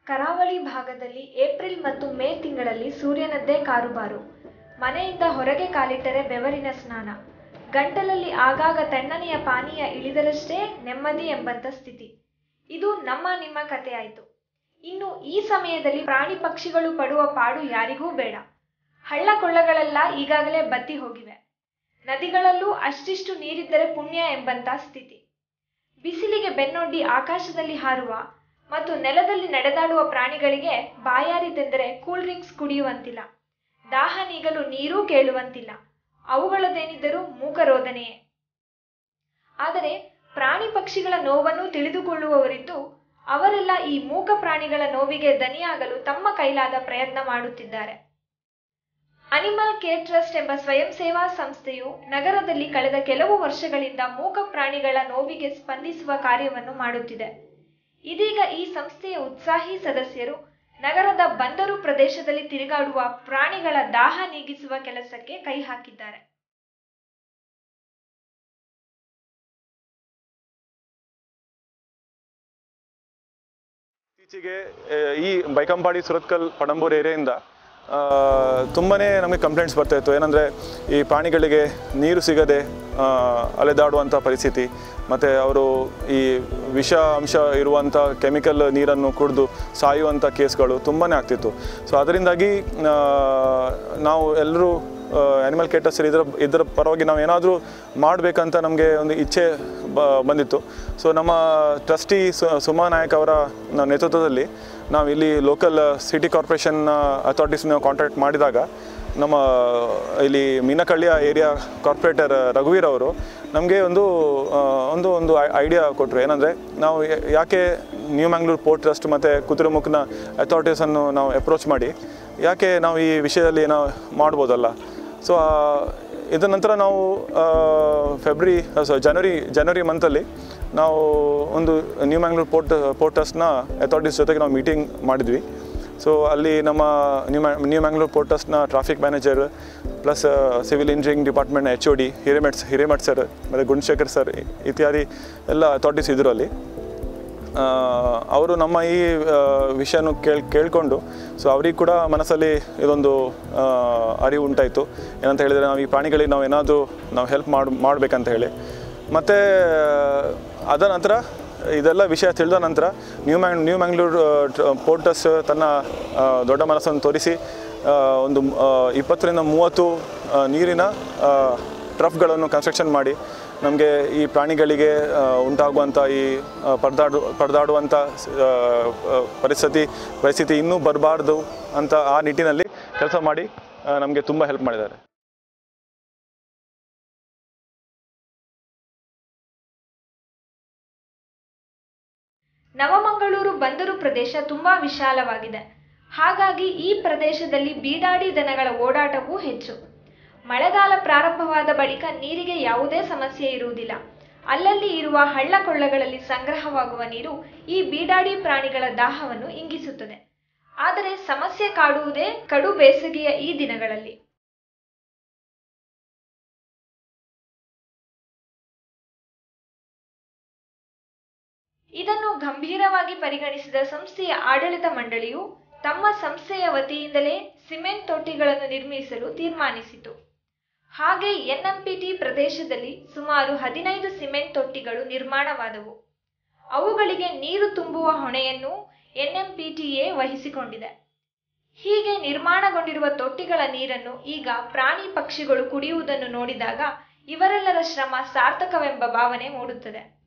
ಕರಾವಳಿ ಭಾಗದಲ್ಲಿ ಏಪ್ರಿಲ್ ಮತ್ತು ಮೇ ತಿಂಗಳಲ್ಲಿ ಸೂರ್ಯನದ್ದೇ ಕಾರುಬಾರು ಮನೆಯಿಂದ ಹೊರಗೆ ಕಾಲಿಟ್ಟರೆ ಬೆವರಿನ ಸ್ನಾನ ಗಂಟಲಲ್ಲಿ ಆಗಾಗ ತಣ್ಣನೆಯ ಪಾನೀಯ ಇಳಿದರಷ್ಟೇ ನೆಮ್ಮದಿ ಎಂಬಂತ ಸ್ಥಿತಿ ಇದು ನಮ್ಮ ನಿಮ್ಮ ಕಥೆಯಾಯಿತು ಇನ್ನು ಈ ಸಮಯದಲ್ಲಿ ಪ್ರಾಣಿ ಪಕ್ಷಿಗಳು ಪಡುವ ಪಾಡು ಯಾರಿಗೂ ಬೇಡ ಹಳ್ಳ ಕೊಳ್ಳಗಳೆಲ್ಲ ಈಗಾಗಲೇ ಬತ್ತಿ ಹೋಗಿವೆ ನದಿಗಳಲ್ಲೂ ಅಷ್ಟಿಷ್ಟು ನೀರಿದ್ದರೆ ಪುಣ್ಯ ಎಂಬಂತ ಸ್ಥಿತಿ ಬಿಸಿಲಿಗೆ ಬೆನ್ನೊಡ್ಡಿ ಆಕಾಶದಲ್ಲಿ ಹಾರುವ ಮತ್ತು ನೆಲದಲ್ಲಿ ನಡೆದಾಡುವ ಪ್ರಾಣಿಗಳಿಗೆ ಬಾಯಾರಿತೆಂದರೆ ಕೂಲ್ ಡ್ರಿಂಕ್ಸ್ ಕುಡಿಯುವಂತಿಲ್ಲ ದಾಹ ನೀಗಲು ನೀರೂ ಕೇಳುವಂತಿಲ್ಲ ಅವುಗಳದೇನಿದ್ದರೂ ಮೂಕರೋದನೆಯೇ ಆದರೆ ಪ್ರಾಣಿ ಪಕ್ಷಿಗಳ ನೋವನ್ನು ತಿಳಿದುಕೊಳ್ಳುವವರಿದ್ದು ಅವರೆಲ್ಲ ಈ ಮೂಕ ಪ್ರಾಣಿಗಳ ನೋವಿಗೆ ದನಿಯಾಗಲು ತಮ್ಮ ಕೈಲಾದ ಪ್ರಯತ್ನ ಮಾಡುತ್ತಿದ್ದಾರೆ ಅನಿಮಲ್ ಕೇರ್ ಟ್ರಸ್ಟ್ ಎಂಬ ಸ್ವಯಂ ಸೇವಾ ಸಂಸ್ಥೆಯು ನಗರದಲ್ಲಿ ಕಳೆದ ಕೆಲವು ವರ್ಷಗಳಿಂದ ಮೂಕ ಪ್ರಾಣಿಗಳ ನೋವಿಗೆ ಸ್ಪಂದಿಸುವ ಕಾರ್ಯವನ್ನು ಮಾಡುತ್ತಿದೆ ಇದೀಗ ಈ ಸಂಸ್ಥೆಯ ಉತ್ಸಾಹಿ ಸದಸ್ಯರು ನಗರದ ಬಂದರು ಪ್ರದೇಶದಲ್ಲಿ ತಿರುಗಾಡುವ ಪ್ರಾಣಿಗಳ ದಾಹ ನೀಗಿಸುವ ಕೆಲಸಕ್ಕೆ ಕೈ ಹಾಕಿದ್ದಾರೆ ಇತ್ತೀಚೆಗೆ ಆ, ಈ ಬೈಕಂಪಾಡಿ ಸುರತ್ಕಲ್ ಪಣಂಬೂರು ಏರಿಯಾಯಿಂದ ತುಂಬಾ ನಮಗೆ ಕಂಪ್ಲೇಂಟ್ಸ್ ಬರ್ತಾ ಇತ್ತು ಏನಂದರೆ ಈ ಪ್ರಾಣಿಗಳಿಗೆ ನೀರು ಸಿಗದೆ ಆ, ಅಲೆದಾಡುವಂಥ ಪರಿಸ್ಥಿತಿ ಮತ್ತು ಅವರು ಈ ವಿಷ ಅಂಶ ಇರುವಂಥ ಕೆಮಿಕಲ್ ನೀರನ್ನು ಕುಡಿದು ಸಾಯುವಂಥ ಕೇಸ್ಗಳು ತುಂಬಾ ಆಗ್ತಿತ್ತು ಸೊ ಅದರಿಂದಾಗಿ ಆ, ನಾವು ಎಲ್ಲರೂ ಆ್ಯನಿಮಲ್ ಕೇಟರ್ಸ್ ಇದರ ಇದರ ಪರವಾಗಿ ನಾವು ಏನಾದರೂ ಮಾಡಬೇಕಂತ ನಮಗೆ ಒಂದು ಇಚ್ಛೆ ಬ ಬಂದಿತ್ತು ಸೊ ನಮ್ಮ ಟ್ರಸ್ಟಿ ಸುಮಾ ನಾಯಕ್ ಅವರ ನೇತೃತ್ವದಲ್ಲಿ ನಾವು ಇಲ್ಲಿ ಲೋಕಲ್ ಸಿಟಿ ಕಾರ್ಪೊರೇಷನ್ ಅಥಾರಿಟೀಸ್ನ ಕಾಂಟ್ಯಾಕ್ಟ್ ಮಾಡಿದಾಗ ನಮ್ಮ ಇಲ್ಲಿ ಮೀನಕಳ್ಳಿಯ ಏರಿಯಾ ಕಾರ್ಪೊರೇಟರ್ ರಘುವೀರ್ ಅವರು ನಮಗೆ ಒಂದು ಆ, ಒಂದು ಒಂದು ಐಡಿಯಾ ಕೊಟ್ಟರು ಏನಂದರೆ ನಾವು ಯಾ- ಯಾಕೆ ನ್ಯೂ ಮ್ಯಾಂಗ್ಳೂರ್ ಪೋರ್ಟ್ ಟ್ರಸ್ಟ್ ಮತ್ತು ಕುದುರೆಮುಖನ ಅಥಾರಿಟೀಸನ್ನು ನಾವು ಅಪ್ರೋಚ್ ಮಾಡಿ ಯಾಕೆ ನಾವು ಈ ವಿಷಯದಲ್ಲಿ ಏನೋ ಮಾಡ್ಬೋದಲ್ಲ ಸೊ ಇದರ ನಂತರ ನಾವು ಫೆಬ್ರವರಿ ಸೊ ಜನವರಿ ಜನವರಿ ಮಂತಲ್ಲಿ ನಾವು ಒಂದು ನ್ಯೂ ಮ್ಯಾಂಗ್ಳೂರ್ ಪೋರ್ಟ್ ಪೋರ್ಟ್ ಟ್ರಸ್ಟ್ನ ಅಥಾರಿಟೀಸ್ ಜೊತೆಗೆ ನಾವು ಮೀಟಿಂಗ್ ಮಾಡಿದ್ವಿ ಸೊ ಅಲ್ಲಿ ನಮ್ಮ ನ್ಯೂ ಮ್ಯಾ ನ್ಯೂ ಮ್ಯಾಂಗ್ಳೂರ್ ಪೋರ್ಟ್ ಟ್ರಸ್ಟ್ನ traffic manager plus civil engineering ಡಿಪಾರ್ಟ್ಮೆಂಟ್ನ H O D Hiremath Hiremath sir ಮತ್ತು ಗುಣಶೇಖರ್ ಸರ್ ಇತ್ಯಾದಿ ಎಲ್ಲ ಅಥಾರಿಟೀಸ್ ಇದ್ದರು ಅಲ್ಲಿ ಆ, ಅವರು ನಮ್ಮ ಈ ಆ, ವಿಷಯನ ಕೇಳ್ ಕೇಳಿಕೊಂಡು ಸೊ ಅವ್ರಿಗೆ ಕೂಡ ಮನಸ್ಸಲ್ಲಿ ಇದೊಂದು ಆ, ಅರಿವು ಉಂಟಾಯಿತು ಏನಂತ ಹೇಳಿದರೆ ನಾವು ಈ ಪ್ರಾಣಿಗಳಿಗೆ ನಾವು ಏನಾದರೂ ನಾವು ಹೆಲ್ಪ್ ಮಾಡಿ ಮಾಡಬೇಕಂತ ಹೇಳಿ ಮತ್ತು ಅದ ನಂತರ ಇದೆಲ್ಲ ವಿಷಯ ತಿಳಿದ ನಂತರ ನ್ಯೂ ಮ್ಯಾಂಗ್ ನ್ಯೂ ಮ್ಯಾಂಗ್ಳೂರ್ ಪೋರ್ಟಸ್ ತನ್ನ ಆ, ದೊಡ್ಡ ಮನಸ್ಸನ್ನು ತೋರಿಸಿ ಆ, ಒಂದು ಆ, ಇಪ್ಪತ್ತರಿಂದ ಮೂವತ್ತು ಆ, ನೀರಿನ ಟ್ರಫ್ಗಳನ್ನು ಕನ್ಸ್ಟ್ರಕ್ಷನ್ ಮಾಡಿ ನಮಗೆ ಈ ಪ್ರಾಣಿಗಳಿಗೆ ಆ, ಉಂಟಾಗುವಂಥ ಈ ಆ, ಪರದಾಡು ಪರದಾಡುವಂಥ ಆ, ಆ, ಪರಿಸ್ಥಿತಿ ಪರಿಸ್ಥಿತಿ ಇನ್ನೂ ಬರಬಾರ್ದು ಅಂತ ಆ ನಿಟ್ಟಿನಲ್ಲಿ ಕೆಲಸ ಮಾಡಿ ನಮಗೆ ತುಂಬ ಹೆಲ್ಪ್ ಮಾಡಿದ್ದಾರೆ ನವಮಂಗಳೂರು ಬಂದರು ಪ್ರದೇಶ ತುಂಬಾ ವಿಶಾಲವಾಗಿದೆ ಹಾಗಾಗಿ ಈ ಪ್ರದೇಶದಲ್ಲಿ ಬೀಡಾಡಿ ದನಗಳ ಓಡಾಟವೂ ಹೆಚ್ಚು ಮಳೆಗಾಲ ಪ್ರಾರಂಭವಾದ ಬಳಿಕ ನೀರಿಗೆ ಯಾವುದೇ ಸಮಸ್ಯೆ ಇರುವುದಿಲ್ಲ ಅಲ್ಲಲ್ಲಿ ಇರುವ ಹಳ್ಳ ಕೊಳ್ಳಗಳಲ್ಲಿ ಸಂಗ್ರಹವಾಗುವ ನೀರು ಈ ಬೀಡಾಡಿ ಪ್ರಾಣಿಗಳ ದಾಹವನ್ನು ಇಂಗಿಸುತ್ತದೆ ಆದರೆ ಸಮಸ್ಯೆ ಕಾಡುವುದೇ ಕಡು ಬೇಸಿಗೆಯ ಈ ದಿನಗಳಲ್ಲಿ ಇದನ್ನು ಗಂಭೀರವಾಗಿ ಪರಿಗಣಿಸಿದ ಸಂಸ್ಥೆಯ ಆಡಳಿತ ಮಂಡಳಿಯು ತಮ್ಮ ಸಂಸ್ಥೆಯ ವತಿಯಿಂದಲೇ ಸಿಮೆಂಟ್ ತೊಟ್ಟಿಗಳನ್ನು ನಿರ್ಮಿಸಲು ತೀರ್ಮಾನಿಸಿತು ಹಾಗೆ ಎನ್ಎಂಪಿಟಿ ಪ್ರದೇಶದಲ್ಲಿ ಸುಮಾರು ಹದಿನೈದು ಸಿಮೆಂಟ್ ತೊಟ್ಟಿಗಳು ನಿರ್ಮಾಣವಾದವು ಅವುಗಳಿಗೆ ನೀರು ತುಂಬುವ ಹೊಣೆಯನ್ನು ಎನ್ಎಂಪಿಟಿಎ ವಹಿಸಿಕೊಂಡಿದೆ ಹೀಗೆ ನಿರ್ಮಾಣಗೊಂಡಿರುವ ತೊಟ್ಟಿಗಳ ನೀರನ್ನು ಈಗ ಪ್ರಾಣಿ ಪಕ್ಷಿಗಳು ಕುಡಿಯುವುದನ್ನು ನೋಡಿದಾಗ ಇವರೆಲ್ಲರ ಶ್ರಮ ಸಾರ್ಥಕವೆಂಬ ಭಾವನೆ ಮೂಡುತ್ತದೆ